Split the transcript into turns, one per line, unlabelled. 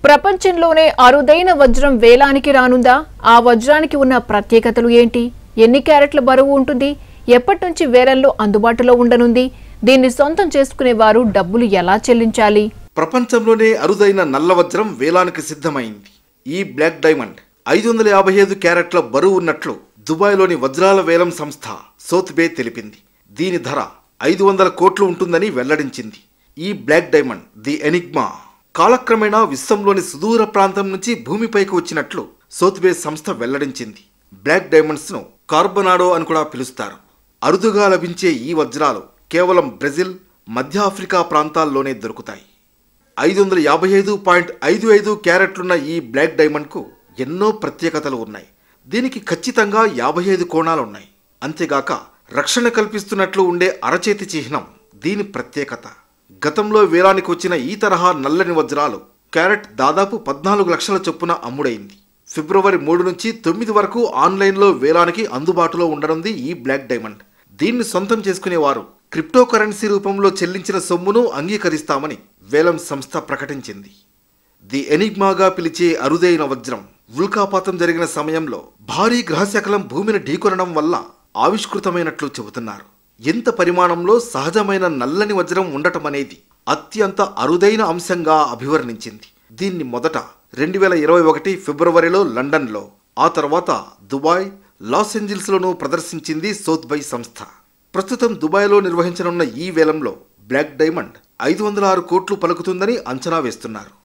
ప్రపంచంలోనే అరుదైన వజ్రం వేలానికి రానుందా ఆ వజ్రానికి ఉన్న ప్రత్యేకతలు ఏంటి ఎన్ని క్యారెట్ల బరువు ఉంటుంది ఎప్పటి నుంచి వేలల్లో అందుబాటులో ఉండనుంది దీన్ని సొంతం చేసుకునే వారు డబ్బులు ఎలా చెల్లించాలి
ప్రపంచంలోనే అరుదైన నల్ల వజ్రం వేలానికి సిద్ధమైంది ఈ బ్లాక్ డైమండ్ ఐదు వందల యాభై ఐదు క్యారెట్ల బరువు ఉన్నట్లు దుబాయ్లోని వజ్రాల వేలం సంస్థ సోత్బే తెలిపింది దీని ధర ఐదు వందల కోట్లు ఉంటుందని వెల్లడించింది ఈ బ్లాక్ డైమండ్ ది ఎనిగ్మా కాలక్రమేణా విశ్వంలోని సుదూర ప్రాంతం నుంచి భూమిపైకి వచ్చినట్లు సోత్బే సంస్థ వెల్లడించింది బ్లాక్ డైమండ్స్ ను కార్బనాడో అని కూడా పిలుస్తారు అరుదుగా లభించే ఈ వజ్రాలు కేవలం బ్రెజిల్ మధ్య ఆఫ్రికా ప్రాంతాల్లోనే దొరుకుతాయి ఐదు వందల యాభై ఐదు పాయింట్ ఐదు ఐదు క్యారెట్లున్న ఈ బ్లాక్ డైమండ్కు ఎన్నో ప్రత్యేకతలు ఉన్నాయి దీనికి ఖచ్చితంగా యాభై ఐదు కోణాలున్నాయి అంతేగాక రక్షణ కల్పిస్తున్నట్లు ఉండే అరచేతి చిహ్నం దీని ప్రత్యేకత గతంలో వేలానికి వచ్చిన ఈ తరహా నల్లని వజ్రాలు క్యారెట్ దాదాపు పద్నాలుగు లక్షల చొప్పున అమ్ముడైంది ఫిబ్రవరి మూడు నుంచి తొమ్మిది వరకు ఆన్లైన్లో వేలానికి అందుబాటులో ఉండనుంది ఈ బ్లాక్ డైమండ్ దీన్ని సొంతం చేసుకునేవారు క్రిప్టో కరెన్సీ రూపంలో చెల్లించిన సొమ్మును అంగీకరిస్తామని వేలం సంస్థ ప్రకటించింది ది ఎనిగ్మాగా పిలిచే అరుదైన వజ్రం ఉల్కాపాతం జరిగిన సమయంలో భారీ గ్రహశకలం భూమిని ఢీకొనడం వల్ల ఆవిష్కృతమైనట్లు చెబుతున్నారు ఎంత పరిమాణంలో సహజమైన నల్లని వజ్రం ఉండటం అనేది అత్యంత అరుదైన అంశంగా అభివర్ణించింది దీన్ని మొదట రెండు వేల ఇరవై ఒకటి ఫిబ్రవరిలో లండన్లో ఆ తర్వాత దుబాయ్ లాస్ ఏంజిల్స్లోనూ ప్రదర్శించింది సోత్బై సంస్థ ప్రస్తుతం దుబాయ్లో నిర్వహించనున్న ఈ వేలంలో బ్లాక్ డైమండ్ ఐదు వందల ఆరు కోట్లు పలుకుతుందని అంచనా వేస్తున్నారు